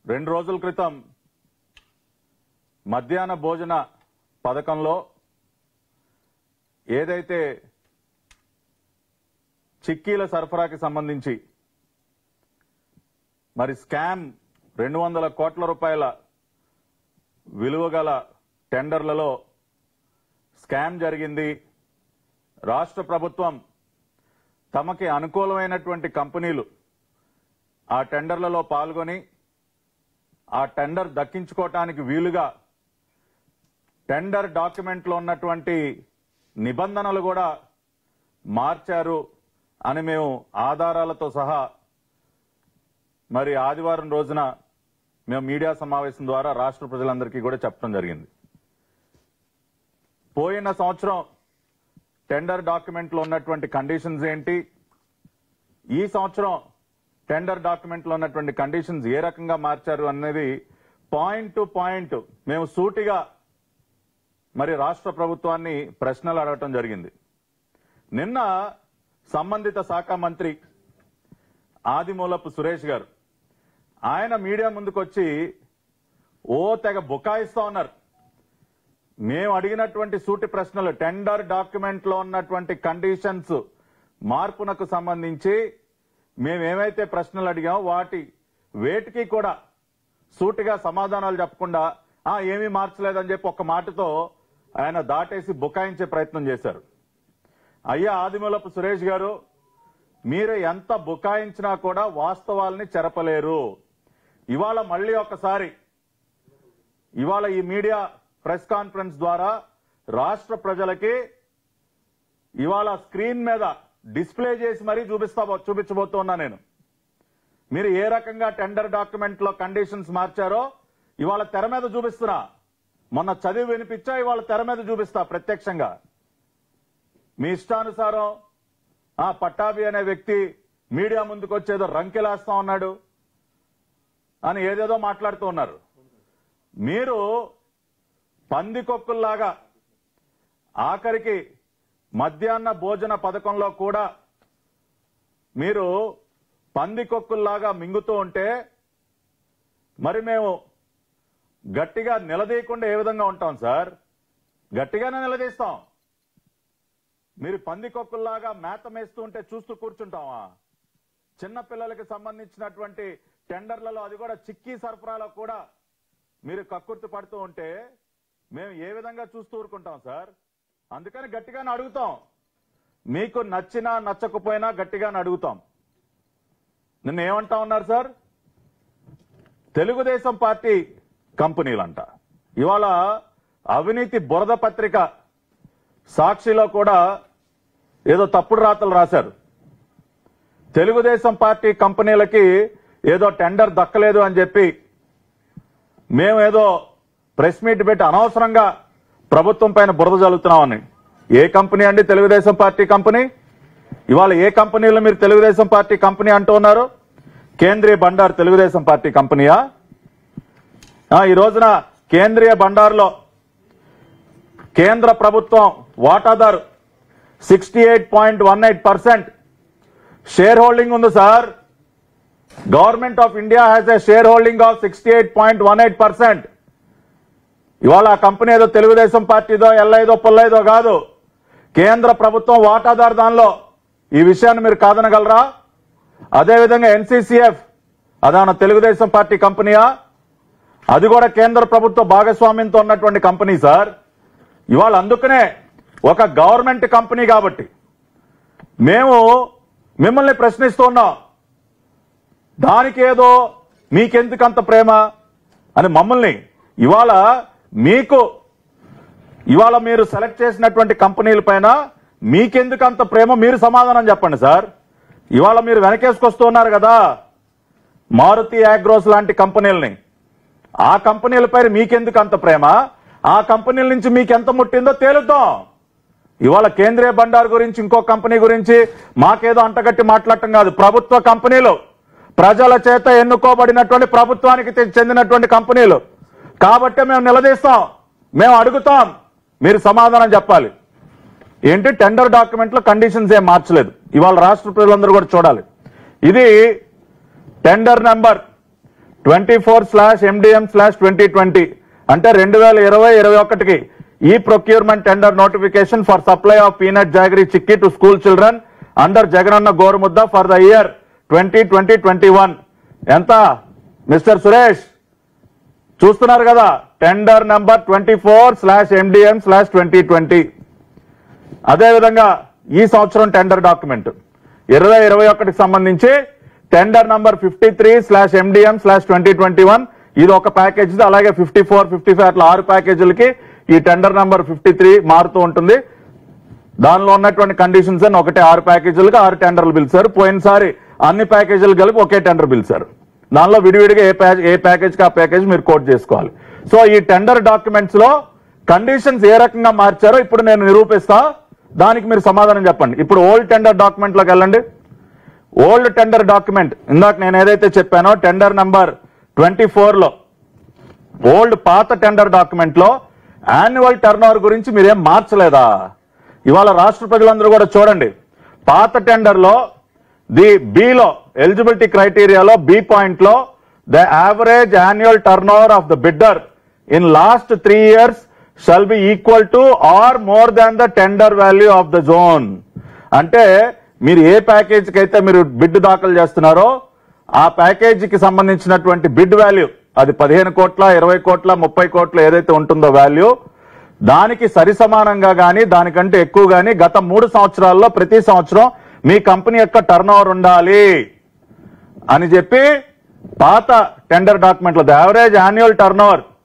రెండు రోజుల క్రితం మధ్యాహ్న భోజన పథకంలో ఏదైతే చిక్కీల సరఫరాకి సంబంధించి మరి స్కామ్ రెండు వందల కోట్ల రూపాయల విలువ గల టెండర్లలో స్కామ్ జరిగింది రాష్ట్ర ప్రభుత్వం తమకి అనుకూలమైనటువంటి కంపెనీలు ఆ టెండర్లలో పాల్గొని ఆ టెండర్ దక్కించుకోవటానికి వీలుగా టెండర్ డాక్యుమెంట్లో ఉన్నటువంటి నిబంధనలు కూడా మార్చారు అని మేము ఆధారాలతో సహా మరి ఆదివారం రోజున మేము మీడియా సమావేశం ద్వారా రాష్ట్ర ప్రజలందరికీ కూడా చెప్పడం జరిగింది పోయిన సంవత్సరం టెండర్ డాక్యుమెంట్లో ఉన్నటువంటి కండిషన్స్ ఏంటి ఈ సంవత్సరం టెండర్ డాక్యుమెంట్లో ఉన్నటువంటి కండిషన్స్ ఏ రకంగా మార్చారు అనేది పాయింట్ టు పాయింట్ మేము సూటిగా మరి రాష్ట్ర ప్రభుత్వాన్ని ప్రశ్నలు అడగటం జరిగింది నిన్న సంబంధిత శాఖ మంత్రి ఆదిమూలపు సురేష్ గారు ఆయన మీడియా ముందుకొచ్చి ఓ తెగ బుకాయిస్తా ఉన్నారు మేము అడిగినటువంటి సూటి ప్రశ్నలు టెండర్ డాక్యుమెంట్ లో ఉన్నటువంటి కండిషన్స్ మార్పునకు సంబంధించి మేము ఏమైతే ప్రశ్నలు అడిగామో వాటి వేటికి కూడా సూటిగా సమాధానాలు చెప్పకుండా ఆ ఏమీ మార్చలేదని చెప్పి ఒక్క మాటతో ఆయన దాటేసి బుకాయించే ప్రయత్నం చేశారు అయ్యా ఆదిమూలపు సురేష్ గారు మీరు ఎంత బుకాయించినా కూడా వాస్తవాల్ని చెరపలేరు ఇవాళ మళ్ళీ ఒకసారి ఇవాళ ఈ మీడియా ప్రెస్ కాన్ఫరెన్స్ ద్వారా రాష్ట్ర ప్రజలకి ఇవాళ స్క్రీన్ మీద డిస్ప్లే చేసి మరీ చూపిస్తా చూపించబోతున్నా నేను మీరు ఏ రకంగా టెండర్ డాక్యుమెంట్ లో కండిషన్స్ మార్చారో ఇవాళ తెర మీద చూపిస్తున్నా మొన్న చదివి వినిపించా ఇవాళ తెర మీద చూపిస్తా ప్రత్యక్షంగా మీ ఇష్టానుసారం ఆ పట్టాభి అనే వ్యక్తి మీడియా ముందుకు వచ్చేదో రంకెలేస్తా ఉన్నాడు అని ఏదేదో మాట్లాడుతూ ఉన్నారు మీరు పందికొక్కుల్లాగా ఆఖరికి మధ్యాహ్న భోజన పథకంలో కూడా మీరు పందికొక్కుల్లాగా మింగుతూ ఉంటే మరి మేము గట్టిగా నిలదీయకుండా ఏ విధంగా ఉంటాం సార్ గట్టిగానే నిలదీస్తాం మీరు పందికొక్కుల్లాగా మేత మేస్తూ ఉంటే చూస్తూ కూర్చుంటామా చిన్న పిల్లలకి సంబంధించినటువంటి టెండర్లలో అది కూడా చిక్కీ సరఫరాలో కూడా మీరు కక్కుర్తి పడుతూ ఉంటే మేము ఏ విధంగా చూస్తూ ఊరుకుంటాం సార్ అందుకని గట్టిగానే అడుగుతాం మీకు నచ్చినా నచ్చకపోయినా గట్టిగానే అడుగుతాం నిన్న ఏమంటా ఉన్నారు సార్ తెలుగుదేశం పార్టీ కంపెనీలంట ఇవాళ అవినీతి బురద పత్రిక సాక్షిలో కూడా ఏదో తప్పుడు రాతలు రాశారు తెలుగుదేశం పార్టీ కంపెనీలకి ఏదో టెండర్ దక్కలేదు అని చెప్పి మేము ఏదో ప్రెస్ మీట్ పెట్టి అనవసరంగా ప్రభుత్వం పైన బురద జల్లుతున్నామని ఏ కంపెనీ అండి తెలుగుదేశం పార్టీ కంపెనీ ఇవాళ ఏ కంపెనీలో మీరు తెలుగుదేశం పార్టీ కంపెనీ అంటూ ఉన్నారు కేంద్రీయ బండార్ తెలుగుదేశం పార్టీ కంపెనీయా ఆ, ఈ రోజున కేంద్రీయ బండార్లో కేంద్ర ప్రభుత్వం వాటాదారు sixty eight point one eight percent share holding ఉంది sir government of India has a share holding of sixty eight point one eight percent ఇవాళ ఆ కంపెనీ ఏదో తెలుగుదేశం పార్టీదో ఎల్లైదో పుల్లైదో కాదు కేంద్ర ప్రభుత్వం వాటాదారు దానిలో ఈ విషయాన్ని మీరు కాదనగలరా అదేవిధంగా ఎన్సీసీఎఫ్ అదాన తెలుగుదేశం పార్టీ కంపెనీయా అది కూడా కేంద్ర ప్రభుత్వ భాగస్వామ్యంతో ఉన్నటువంటి కంపెనీ సార్ ఇవాళ అందుకనే ఒక గవర్నమెంట్ కంపెనీ కాబట్టి మేము మిమ్మల్ని ప్రశ్నిస్తున్నాం దానికి ఏదో మీకెందుకు అంత ప్రేమ అని మమ్మల్ని ఇవాళ మీకు ఇవాళ మీరు సెలెక్ట్ చేసినటువంటి కంపెనీల పైన మీకెందుకు అంత ప్రేమ మీరు సమాధానం చెప్పండి సార్ ఇవాళ మీరు వెనకేసుకొస్తున్నారు కదా మారుతి యాగ్రోస్ లాంటి కంపెనీలని ఆ కంపెనీల పైన మీకెందుకు అంత ప్రేమ ఆ కంపెనీల నుంచి మీకు ఎంత ముట్టిందో తేలుద్దాం ఇవాళ కేంద్రీయ బండార్ గురించి ఇంకో కంపెనీ గురించి మాకేదో అంటగట్టి మాట్లాడటం కాదు ప్రభుత్వ కంపెనీలు ప్రజల చేత ఎన్నుకోబడినటువంటి ప్రభుత్వానికి తె- చెందినటువంటి కంపెనీలు కాబట్టే మేము నిలదీస్తాం మేము అడుగుతాం మీరు సమాధానం చెప్పాలి ఏంటి టెండర్ డాక్యుమెంట్ లో కండిషన్స్ ఏం మార్చలేదు ఇవాళ రాష్ట్ర ప్రజలందరూ కూడా చూడాలి ఇది tender number twenty four slash MDM slash twenty twenty అంటే రెండు వేల ఇరవై ఇరవై ఒకటికి ఈ procurement tender notification for supply of peanut jaggery chikki to school children under Jagananna Gorumudda for the year twenty twenty twenty one ఎంత మిస్టర్ సురేష్ చూస్తున్నారు కదా tender number twenty four slash MDM slash twenty twenty అదేవిధంగా ఈ సంవత్సరం టెండర్ డాక్యుమెంట్ ఇరవై ఇరవై ఒకటికి సంబంధించి tender number fifty three slash MDM slash twenty twenty one ఇది ఒక ప్యాకేజ్ అలాగే ఫిఫ్టీ ఫోర్ ఫిఫ్టీ ఫైవ్ అట్లా ఆరు ప్యాకేజీలకి ఈ టెండర్ నంబర్ ఫిఫ్టీ త్రీ మారుతూ ఉంటుంది దానిలో ఉన్నటువంటి కండిషన్స్ అని ఒకటే ఆరు ప్యాకేజీలకు ఆరు టెండర్లు పిలిచారు పోయినసారి అన్ని ప్యాకేజీలు కలిపి ఒకే టెండర్ పిలిచారు దానిలో విడివిడిగా ఏ ప్యాకేజ్ ఏ ప్యాకేజ్కి ఆ ప్యాకేజ్ మీరు కోట్ చేసుకోవాలి సో ఈ టెండర్ డాక్యుమెంట్స్ లో కండిషన్స్ ఏ రకంగా మార్చారో ఇప్పుడు నేను నిరూపిస్తా దానికి మీరు సమాధానం చెప్పండి ఇప్పుడు ఓల్డ్ టెండర్ డాక్యుమెంట్ లోకి వెళ్ళండి ఓల్డ్ టెండర్ డాక్యుమెంట్ ఇందాక నేను ఏదైతే చెప్పానో టెండర్ నంబర్ ట్వంటీ లో ఓల్డ్ పాత టెండర్ డాక్యుమెంట్ లో యాన్యువల్ టర్న్ ఓవర్ గురించి మీరేం మార్చలేదా ఇవాళ రాష్ట్ర ప్రజలందరూ కూడా చూడండి పాత టెండర్ లో ది బిలో ఎలిజిబిలిటీ క్రైటీరియాలో బి పాయింట్ లో the average annual turnover of the bidder in last three years shall be equal to or more than the tender value of the zone అంటే మీరు ఏ ప్యాకేజీకి అయితే మీరు bid దాఖలు చేస్తున్నారో ఆ ప్యాకేజీకి సంబంధించినటువంటి బిడ్ వాల్యూ అది పదిహేను కోట్ల ఇరవై కోట్ల ముప్పై కోట్ల ఏదైతే ఉంటుందో వాల్యూ దానికి సరి సమానంగా గాని దానికంటే ఎక్కువ గాని గత మూడు సంవత్సరాల్లో ప్రతి సంవత్సరం మీ కంపెనీ యొక్క టర్న్ ఉండాలి అని చెప్పి పాత టెండర్ డాక్యుమెంట్ లో the average annual turn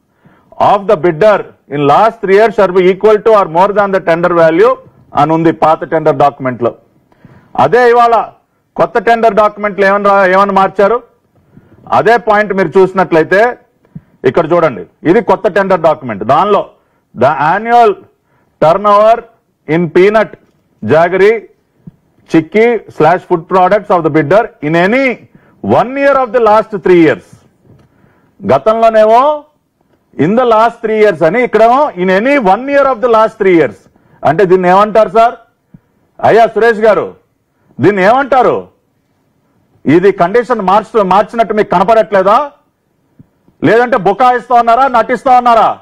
of the bidder in last three years or be equal to or more than the tender value అని ఉంది పాత టెండర్ డాక్యుమెంట్ లో అదే ఇవాళ కొత్త టెండర్ డాక్యుమెంట్లు ఏమని రా- ఏమని మార్చారు అదే పాయింట్ మీరు చూసినట్లయితే ఇక్కడ చూడండి ఇది కొత్త టెండర్ డాక్యుమెంట్ దానిలో the annual turnover in peanut jaggery chikki slash food products of the bidder in any one year of the last three years గతంలోనేమో in the last three years అని ఇక్కడేమో in any one year of the last three years అంటే దీన్ని ఏమంటారు sir అయ్యా సురేష్ గారు దీన్ని ఏమంటారు ఇది కండిషన్ మార్చు మార్చినట్టు మీకు కనపడట్లేదా లేదంటే బుకాయిస్తా ఉన్నారా నటిస్తా ఉన్నారా